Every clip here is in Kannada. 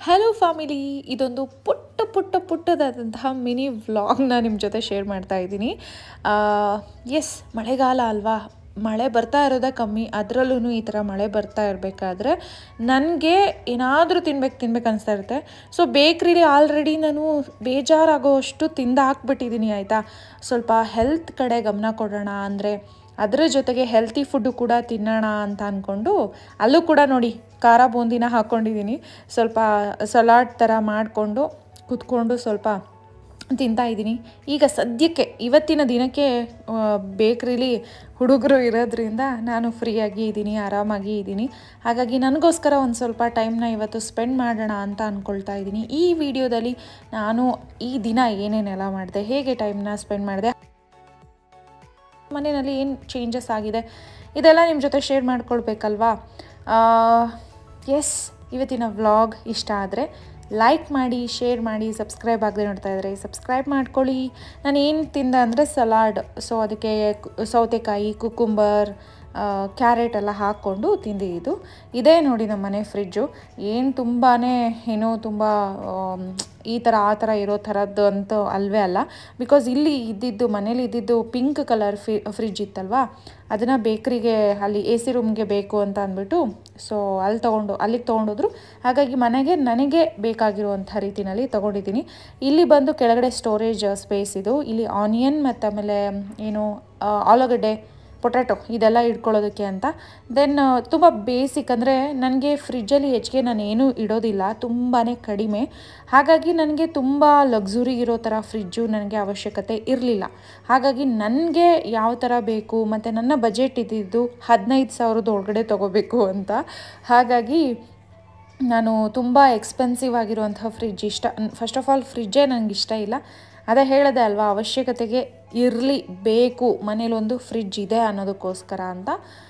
ಹಲೋ ಫ್ಯಾಮಿಲಿ ಇದೊಂದು ಪುಟ್ಟ ಪುಟ್ಟ ಪುಟ್ಟದಾದಂತಹ ಮಿನಿ ವ್ಲಾಗ್ನ ನಿಮ್ಮ ಜೊತೆ ಶೇರ್ ಮಾಡ್ತಾ ಇದ್ದೀನಿ ಎಸ್ ಮಳೆಗಾಲ ಅಲ್ವಾ ಮಳೆ ಬರ್ತಾ ಇರೋದೇ ಕಮ್ಮಿ ಅದರಲ್ಲೂ ಈ ಥರ ಮಳೆ ಬರ್ತಾ ಇರಬೇಕಾದ್ರೆ ನನಗೆ ಏನಾದರೂ ತಿನ್ಬೇಕು ತಿನ್ಬೇಕು ಅನಿಸ್ತಾ ಇರುತ್ತೆ ಸೊ ಬೇಕ್ರಿಲಿ ಆಲ್ರೆಡಿ ನಾನು ಬೇಜಾರಾಗೋಷ್ಟು ತಿಂದು ಹಾಕ್ಬಿಟ್ಟಿದ್ದೀನಿ ಆಯಿತಾ ಸ್ವಲ್ಪ ಹೆಲ್ತ್ ಕಡೆ ಗಮನ ಕೊಡೋಣ ಅಂದರೆ ಅದರ ಜೊತೆಗೆ ಹೆಲ್ತಿ ಫುಡ್ಡು ಕೂಡ ತಿನ್ನೋಣ ಅಂತ ಅಂದ್ಕೊಂಡು ಅಲ್ಲೂ ಕೂಡ ನೋಡಿ ಖಾರ ಬೂಂದಿನ ಹಾಕ್ಕೊಂಡಿದ್ದೀನಿ ಸ್ವಲ್ಪ ಸಲಾಡ್ ಥರ ಮಾಡಿಕೊಂಡು ಕೂತ್ಕೊಂಡು ಸ್ವಲ್ಪ ತಿಂತಾ ಇದ್ದೀನಿ ಈಗ ಸದ್ಯಕ್ಕೆ ಇವತ್ತಿನ ದಿನಕ್ಕೆ ಬೇಕ್ರಿಲಿ ಹುಡುಗರು ಇರೋದ್ರಿಂದ ನಾನು ಫ್ರೀಯಾಗಿ ಇದ್ದೀನಿ ಆರಾಮಾಗಿ ಇದ್ದೀನಿ ಹಾಗಾಗಿ ನನಗೋಸ್ಕರ ಒಂದು ಸ್ವಲ್ಪ ಟೈಮ್ನ ಇವತ್ತು ಸ್ಪೆಂಡ್ ಮಾಡೋಣ ಅಂತ ಅಂದ್ಕೊಳ್ತಾ ಇದ್ದೀನಿ ಈ ವಿಡಿಯೋದಲ್ಲಿ ನಾನು ಈ ದಿನ ಏನೇನೆಲ್ಲ ಮಾಡಿದೆ ಹೇಗೆ ಟೈಮ್ನ ಸ್ಪೆಂಡ್ ಮಾಡಿದೆ ಮನೆಯಲ್ಲಿ ಏನು ಚೇಂಜಸ್ ಆಗಿದೆ ಇದೆಲ್ಲ ನಿಮ್ಮ ಜೊತೆ ಶೇರ್ ಮಾಡ್ಕೊಳ್ಬೇಕಲ್ವಾ ಎಸ್ ಇವತ್ತಿನ ವ್ಲಾಗ್ ಇಷ್ಟ ಆದರೆ ಲೈಕ್ ಮಾಡಿ ಶೇರ್ ಮಾಡಿ ಸಬ್ಸ್ಕ್ರೈಬ್ ಆಗದೆ ನೋಡ್ತಾ ಇದ್ದಾರೆ ಸಬ್ಸ್ಕ್ರೈಬ್ ಮಾಡ್ಕೊಳ್ಳಿ ನಾನು ಏನು ತಿಂದೆ ಅಂದರೆ ಸಲಾಡ್ ಸೊ ಅದಕ್ಕೆ ಸೌತೆಕಾಯಿ ಕುಕುಂಬರ್ ಕ್ಯಾರೆಟ್ ಎಲ್ಲ ಹಾಕ್ಕೊಂಡು ತಿಂದಿದ್ದು ಇದೇ ನೋಡಿ ನಮ್ಮ ಮನೆ ಫ್ರಿಜ್ಜು ಏನು ತುಂಬಾ ಏನೋ ತುಂಬ ಈ ಥರ ಆ ಥರ ಇರೋ ಥರದ್ದು ಅಂತೂ ಅಲ್ವೇ ಅಲ್ಲ ಬಿಕಾಸ್ ಇಲ್ಲಿ ಇದ್ದಿದ್ದು ಮನೇಲಿ ಇದ್ದಿದ್ದು ಪಿಂಕ್ ಕಲರ್ ಫಿ ಫ್ರಿಜ್ ಇತ್ತಲ್ವಾ ಅದನ್ನು ಬೇಕ್ರಿಗೆ ಅಲ್ಲಿ ಎ ಸಿ ರೂಮ್ಗೆ ಬೇಕು ಅಂತ ಅಂದ್ಬಿಟ್ಟು ಸೊ ಅಲ್ಲಿ ತೊಗೊಂಡು ಅಲ್ಲಿಗೆ ತೊಗೊಂಡೋದ್ರು ಹಾಗಾಗಿ ಮನೆಗೆ ನನಗೆ ಬೇಕಾಗಿರುವಂಥ ರೀತಿಯಲ್ಲಿ ತೊಗೊಂಡಿದ್ದೀನಿ ಇಲ್ಲಿ ಬಂದು ಕೆಳಗಡೆ ಸ್ಟೋರೇಜ್ ಸ್ಪೇಸ್ ಇದು ಇಲ್ಲಿ ಆನಿಯನ್ ಮತ್ತು ಆಮೇಲೆ ಏನು ಆಲೂಗಡ್ಡೆ ಪೊಟ್ಯಾಟೊ ಇದೆಲ್ಲ ಇಟ್ಕೊಳ್ಳೋದಕ್ಕೆ ಅಂತ ದೆನ್ ತುಂಬ ಬೇಸಿಕ್ ಅಂದರೆ ನನಗೆ ಫ್ರಿಜ್ಜಲ್ಲಿ ಹೆಚ್ಚಿಗೆ ನಾನು ಏನೂ ಇಡೋದಿಲ್ಲ ತುಂಬಾ ಕಡಿಮೆ ಹಾಗಾಗಿ ನನಗೆ ತುಂಬ ಲಕ್ಸುರಿ ಇರೋ ಥರ ಫ್ರಿಜ್ಜು ನನಗೆ ಅವಶ್ಯಕತೆ ಇರಲಿಲ್ಲ ಹಾಗಾಗಿ ನನಗೆ ಯಾವ ಥರ ಬೇಕು ಮತ್ತು ನನ್ನ ಬಜೆಟ್ ಇದ್ದಿದ್ದು ಹದಿನೈದು ಸಾವಿರದ ಒಳಗಡೆ ತೊಗೋಬೇಕು ಅಂತ ಹಾಗಾಗಿ ನಾನು ತುಂಬ ಎಕ್ಸ್ಪೆನ್ಸಿವ್ ಆಗಿರುವಂಥ ಫ್ರಿಜ್ ಇಷ್ಟ ಫಸ್ಟ್ ಆಫ್ ಆಲ್ ಫ್ರಿಜ್ಜೇ ನನಗೆ ಇಷ್ಟ ಇಲ್ಲ ಅದೇ ಹೇಳದೆ ಅಲ್ವಾ ಅವಶ್ಯಕತೆಗೆ ಇರಲಿ ಬೇಕು ಮನೇಲೊಂದು ಫ್ರಿಜ್ ಇದೆ ಅನ್ನೋದಕ್ಕೋಸ್ಕರ ಅಂತ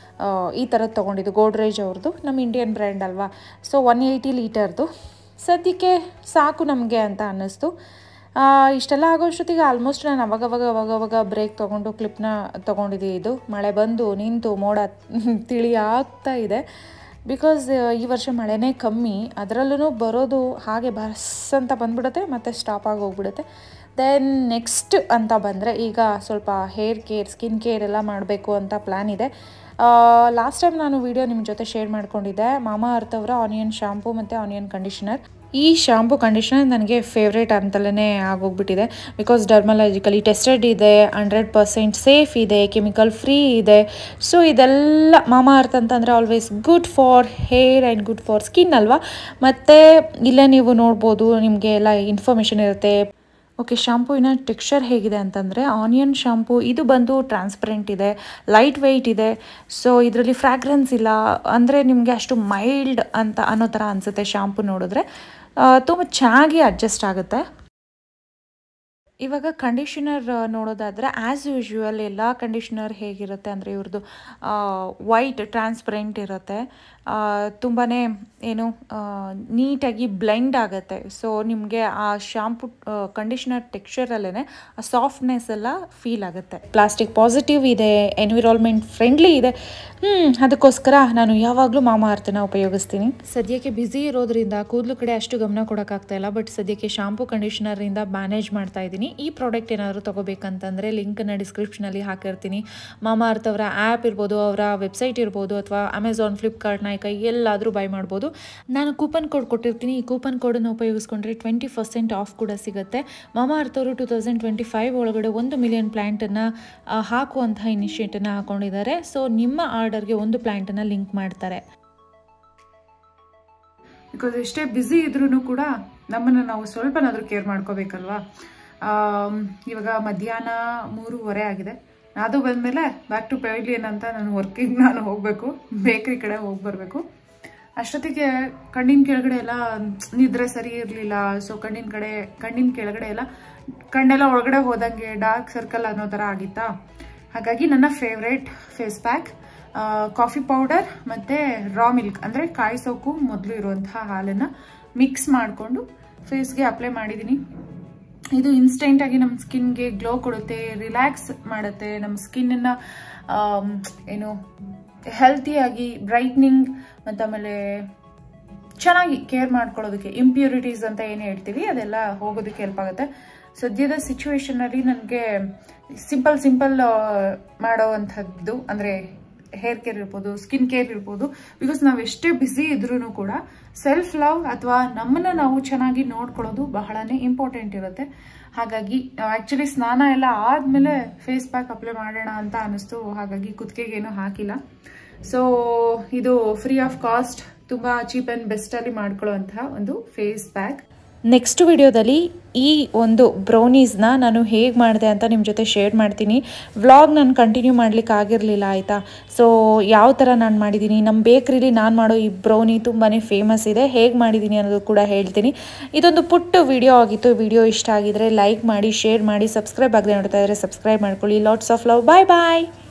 ಈ ಥರದ್ದು ತೊಗೊಂಡಿದ್ದು ಗೋಡ್ರೇಜ್ ಅವ್ರದ್ದು ನಮ್ಮ ಇಂಡಿಯನ್ ಬ್ರ್ಯಾಂಡ್ ಅಲ್ವಾ ಸೊ ಒನ್ ಏಯ್ಟಿ ಲೀಟರ್ದು ಸದ್ಯಕ್ಕೆ ಸಾಕು ನಮಗೆ ಅಂತ ಅನ್ನಿಸ್ತು ಇಷ್ಟೆಲ್ಲ ಆಗೋಷ್ಟೊತ್ತಿಗೆ ಆಲ್ಮೋಸ್ಟ್ ನಾನು ಅವಾಗವಾಗ ಅವಾಗವಾಗ ಬ್ರೇಕ್ ತೊಗೊಂಡು ಕ್ಲಿಪ್ನ ತೊಗೊಂಡಿದ್ದೀನಿ ಇದು ಮಳೆ ಬಂದು ನಿಂತು ಮೋಡ ತಿಳಿ ಆಗ್ತಾ ಇದೆ ಬಿಕಾಸ್ ಈ ವರ್ಷ ಮಳೆನೇ ಕಮ್ಮಿ ಅದರಲ್ಲೂ ಬರೋದು ಹಾಗೆ ಬಸ್ ಅಂತ ಬಂದ್ಬಿಡುತ್ತೆ ಮತ್ತು ಸ್ಟಾಪ್ ಆಗಿ ಹೋಗ್ಬಿಡುತ್ತೆ ದೆನ್ ನೆಕ್ಸ್ಟ್ ಅಂತ ಬಂದರೆ ಈಗ ಸ್ವಲ್ಪ ಹೇರ್ ಕೇರ್ ಸ್ಕಿನ್ ಕೇರ್ ಎಲ್ಲ ಮಾಡಬೇಕು ಅಂತ ಪ್ಲ್ಯಾನ್ ಇದೆ ಲಾಸ್ಟ್ ಟೈಮ್ ನಾನು ವಿಡಿಯೋ ನಿಮ್ಮ ಜೊತೆ ಶೇರ್ ಮಾಡ್ಕೊಂಡಿದ್ದೆ ಮಾಮಾ ಅರ್ತ್ ಅವರ ಆನಿಯನ್ ಶಾಂಪೂ ಮತ್ತು ಆನಿಯನ್ ಕಂಡೀಷನರ್ ಈ ಶಾಂಪು ಕಂಡೀಷನರ್ ನನಗೆ ಫೇವ್ರೇಟ್ ಅಂತಲೇ ಆಗೋಗ್ಬಿಟ್ಟಿದೆ ಬಿಕಾಸ್ ಡರ್ಮಲಾಜಿಕಲಿ ಟೆಸ್ಟೆಡ್ ಇದೆ ಹಂಡ್ರೆಡ್ ಪರ್ಸೆಂಟ್ ಸೇಫ್ ಇದೆ ಕೆಮಿಕಲ್ ಫ್ರೀ ಇದೆ ಸೊ ಇದೆಲ್ಲ ಮಾಮಾ ಅರ್ತ್ ಅಂತಂದರೆ always good for hair and good for skin ಅಲ್ವಾ ಮತ್ತು ಇಲ್ಲೇ ನೀವು ನೋಡ್ಬೋದು ನಿಮಗೆ ಎಲ್ಲ ಇನ್ಫಾರ್ಮೇಷನ್ ಇರುತ್ತೆ ಓಕೆ ಶಾಂಪೂವಿನ ಟೆಕ್ಸ್ಚರ್ ಹೇಗಿದೆ ಅಂತಂದರೆ ಆನಿಯನ್ ಶಾಂಪೂ ಇದು ಬಂದು ಟ್ರಾನ್ಸ್ಪರೆಂಟ್ ಇದೆ ಲೈಟ್ ವೆಯ್ಟ್ ಇದೆ ಸೊ ಇದರಲ್ಲಿ ಫ್ರ್ಯಾಗ್ರೆನ್ಸ್ ಇಲ್ಲ ಅಂದರೆ ನಿಮಗೆ ಅಷ್ಟು ಮೈಲ್ಡ್ ಅಂತ ಅನ್ನೋ ಥರ ಅನಿಸುತ್ತೆ ಶಾಂಪು ನೋಡಿದ್ರೆ ತುಂಬ ಚೆನ್ನಾಗಿ ಅಡ್ಜಸ್ಟ್ ಆಗುತ್ತೆ ಇವಾಗ ಕಂಡೀಷನರ್ ನೋಡೋದಾದರೆ ಆ್ಯಸ್ ಯೂಶ್ವಲ್ ಎಲ್ಲ ಕಂಡೀಷನರ್ ಹೇಗಿರುತ್ತೆ ಅಂದರೆ ಇವ್ರದ್ದು ವೈಟ್ ಟ್ರಾನ್ಸ್ಪರೆಂಟ್ ಇರುತ್ತೆ ತುಂಬಾ ಏನು ನೀಟಾಗಿ ಬ್ಲೆಂಡ್ ಆಗುತ್ತೆ ಸೊ ನಿಮಗೆ ಆ ಶಾಂಪು ಕಂಡೀಷನರ್ ಟೆಕ್ಸ್ಚರಲ್ಲೇ ಆ ಸಾಫ್ಟ್ನೆಸ್ ಎಲ್ಲ ಫೀಲ್ ಆಗುತ್ತೆ ಪ್ಲಾಸ್ಟಿಕ್ ಪಾಸಿಟಿವ್ ಇದೆ ಎನ್ವಿರಾನ್ಮೆಂಟ್ ಫ್ರೆಂಡ್ಲಿ ಇದೆ ಹ್ಞೂ ಅದಕ್ಕೋಸ್ಕರ ನಾನು ಯಾವಾಗಲೂ ಮಾಮಾ ಅರ್ಥನ ಉಪಯೋಗಿಸ್ತೀನಿ ಸದ್ಯಕ್ಕೆ ಬ್ಯುಸಿ ಇರೋದ್ರಿಂದ ಕೂದಲು ಕಡೆ ಅಷ್ಟು ಗಮನ ಕೊಡೋಕ್ಕಾಗ್ತಾ ಇಲ್ಲ ಬಟ್ ಸದ್ಯಕ್ಕೆ ಶಾಂಪು ಕಂಡೀಷನರಿಂದ ಮ್ಯಾನೇಜ್ ಮಾಡ್ತಾ ಇದ್ದೀನಿ ಈ ಪ್ರಾಡಕ್ಟ್ ಏನಾದರೂ ತೊಗೋಬೇಕಂತಂದರೆ ಲಿಂಕನ್ನು ಡಿಸ್ಕ್ರಿಪ್ಷನಲ್ಲಿ ಹಾಕಿರ್ತೀನಿ ಮಾಮಾ ಅರ್ಥ ಅವರ ಆ್ಯಪ್ ಇರ್ಬೋದು ಅವರ ವೆಬ್ಸೈಟ್ ಇರ್ಬೋದು ಅಥವಾ ಅಮೆಝಾನ್ ಫ್ಲಿಪ್ಕಾರ್ಟ್ ನಾಯ್ಕ ಎಲ್ಲಾದರೂ ಬೈ ಮಾಡ್ಬೋದು ನಾನು ಕೂಪನ್ ಕೋಡ್ ಕೊಟ್ಟಿರ್ತೀನಿ ಈ ಕೂಪನ್ ಕೋಡನ್ನು ಉಪಯೋಗಿಸ್ಕೊಂಡ್ರೆ ಟ್ವೆಂಟಿ ಪರ್ಸೆಂಟ್ ಆಫ್ ಕೂಡ ಸಿಗುತ್ತೆ ಮಾಮಾ ಅರ್ಥ ಅವರು ಟು ತೌಸಂಡ್ ಟ್ವೆಂಟಿ ಫೈವ್ ಒಳಗಡೆ ಒಂದು ಮಿಲಿಯನ್ ಪ್ಲ್ಯಾಂಟನ್ನು ಹಾಕುವಂತಹ ಇನಿಷಿಯೇಟನ್ನು ಹಾಕೊಂಡಿದ್ದಾರೆ ಸೊ ನಿಮ್ಮ ಆರ್ಡರ್ಗೆ ಒಂದು ಪ್ಲ್ಯಾಂಟನ್ನು ಲಿಂಕ್ ಮಾಡ್ತಾರೆ ಬಿಕಾಸ್ ಎಷ್ಟೇ ಬ್ಯುಸಿ ಇದ್ರೂ ಕೂಡ ನಮ್ಮನ್ನು ನಾವು ಸ್ವಲ್ಪನಾದರೂ ಕೇರ್ ಮಾಡ್ಕೋಬೇಕಲ್ವಾ ಇವಾಗ ಮಧ್ಯಾಹ್ನ ಮೂರುವರೆ ಆಗಿದೆ ಅದು ಬಂದಮೇಲೆ ಬ್ಯಾಕ್ ಟು ಪೆವಿಲಿಯನ್ ಅಂತ ನಾನು ವರ್ಕಿಂಗ್ ನಾನು ಹೋಗಬೇಕು ಬೇಕ್ರಿ ಕಡೆ ಹೋಗಿ ಬರಬೇಕು ಅಷ್ಟೊತ್ತಿಗೆ ಕಣ್ಣಿನ ಕೆಳಗಡೆ ಎಲ್ಲ ನಿದ್ರೆ ಸರಿ ಇರಲಿಲ್ಲ ಸೊ ಕಣ್ಣಿನ ಕಡೆ ಕಣ್ಣಿನ ಕೆಳಗಡೆ ಎಲ್ಲ ಕಣ್ಣೆಲ್ಲ ಒಳಗಡೆ ಹೋದಂಗೆ ಡಾರ್ಕ್ ಸರ್ಕಲ್ ಅನ್ನೋ ಥರ ಆಗಿತ್ತಾ ಹಾಗಾಗಿ ನನ್ನ favourite face pack coffee powder ಮತ್ತು ರಾ ಮಿಲ್ಕ್ ಅಂದರೆ ಕಾಯಿಸೋಕು ಮೊದಲು ಇರುವಂತಹ ಹಾಲನ್ನು ಮಿಕ್ಸ್ ಮಾಡಿಕೊಂಡು ಫೇಸ್ಗೆ ಅಪ್ಲೈ ಮಾಡಿದ್ದೀನಿ ಇದು ಇನ್ಸ್ಟೆಂಟಾಗಿ ನಮ್ಮ ಸ್ಕಿನ್ಗೆ ಗ್ಲೋ ಕೊಡುತ್ತೆ ರಿಲ್ಯಾಕ್ಸ್ ಮಾಡುತ್ತೆ ನಮ್ಮ ಸ್ಕಿನ್ನನ್ನು ಏನು ಹೆಲ್ತಿಯಾಗಿ ಬ್ರೈಟ್ನಿಂಗ್ ಮತ್ತು ಆಮೇಲೆ ಚೆನ್ನಾಗಿ ಕೇರ್ ಮಾಡ್ಕೊಳ್ಳೋದಕ್ಕೆ ಇಂಪ್ಯೂರಿಟೀಸ್ ಅಂತ ಏನು ಹೇಳ್ತೀವಿ ಅದೆಲ್ಲ ಹೋಗೋದಕ್ಕೆ ಹೆಲ್ಪ್ ಆಗುತ್ತೆ ಸದ್ಯದ ಸಿಚುವೇಶನಲ್ಲಿ ನನಗೆ ಸಿಂಪಲ್ ಸಿಂಪಲ್ ಮಾಡೋವಂಥದ್ದು ಅಂದರೆ ಹೇರ್ ಕೇರ್ ಇರ್ಬೋದು ಸ್ಕಿನ್ ಕೇರ್ ಇರ್ಬೋದು ಬಿಕಾಸ್ ನಾವು ಎಷ್ಟೇ ಬ್ಯುಸಿ ಇದ್ರೂ ಕೂಡ ಸೆಲ್ಫ್ ಲವ್ ಅಥವಾ ನಮ್ಮನ್ನ ನಾವು ಚೆನ್ನಾಗಿ ನೋಡ್ಕೊಳ್ಳೋದು ಬಹಳನೇ ಇಂಪಾರ್ಟೆಂಟ್ ಇರುತ್ತೆ ಹಾಗಾಗಿ ಆ್ಯಕ್ಚುಲಿ ಸ್ನಾನ ಎಲ್ಲ ಆದಮೇಲೆ ಫೇಸ್ ಪ್ಯಾಕ್ ಅಪ್ಲೈ ಮಾಡೋಣ ಅಂತ ಅನಿಸ್ತು ಹಾಗಾಗಿ ಕುತ್ತಿಗೆಗೇನು ಹಾಕಿಲ್ಲ ಸೊ ಇದು ಫ್ರೀ ಆಫ್ ಕಾಸ್ಟ್ ತುಂಬ ಚೀಪ್ ಆ್ಯಂಡ್ ಬೆಸ್ಟಲ್ಲಿ ಮಾಡ್ಕೊಳ್ಳುವಂತಹ ಒಂದು ಫೇಸ್ ಪ್ಯಾಕ್ ನೆಕ್ಸ್ಟ್ ವಿಡಿಯೋದಲ್ಲಿ ಈ ಒಂದು ಬ್ರೌನೀಸ್ನ ನಾನು ಹೇಗೆ ಮಾಡಿದೆ ಅಂತ ನಿಮ್ಮ ಜೊತೆ ಶೇರ್ ಮಾಡ್ತೀನಿ ವ್ಲಾಗ್ ನಾನು ಕಂಟಿನ್ಯೂ ಮಾಡ್ಲಿಕ್ಕೆ ಆಗಿರಲಿಲ್ಲ ಆಯಿತಾ ಸೊ ಯಾವ ಥರ ನಾನು ಮಾಡಿದ್ದೀನಿ ನಮ್ಮ ಬೇಕ್ರಿಲಿ ನಾನು ಮಾಡೋ ಈ ಬ್ರೌನಿ ತುಂಬಾ ಫೇಮಸ್ ಇದೆ ಹೇಗೆ ಮಾಡಿದ್ದೀನಿ ಅನ್ನೋದು ಕೂಡ ಹೇಳ್ತೀನಿ ಇದೊಂದು ಪುಟ್ಟ ವಿಡಿಯೋ ಆಗಿತ್ತು ವಿಡಿಯೋ ಇಷ್ಟ ಆಗಿದ್ರೆ ಲೈಕ್ ಮಾಡಿ ಶೇರ್ ಮಾಡಿ ಸಬ್ಸ್ಕ್ರೈಬ್ ಆಗದೆ ನೋಡ್ತಾ ಇದ್ರೆ ಸಬ್ಸ್ಕ್ರೈಬ್ ಮಾಡ್ಕೊಳ್ಳಿ lots of love bye bye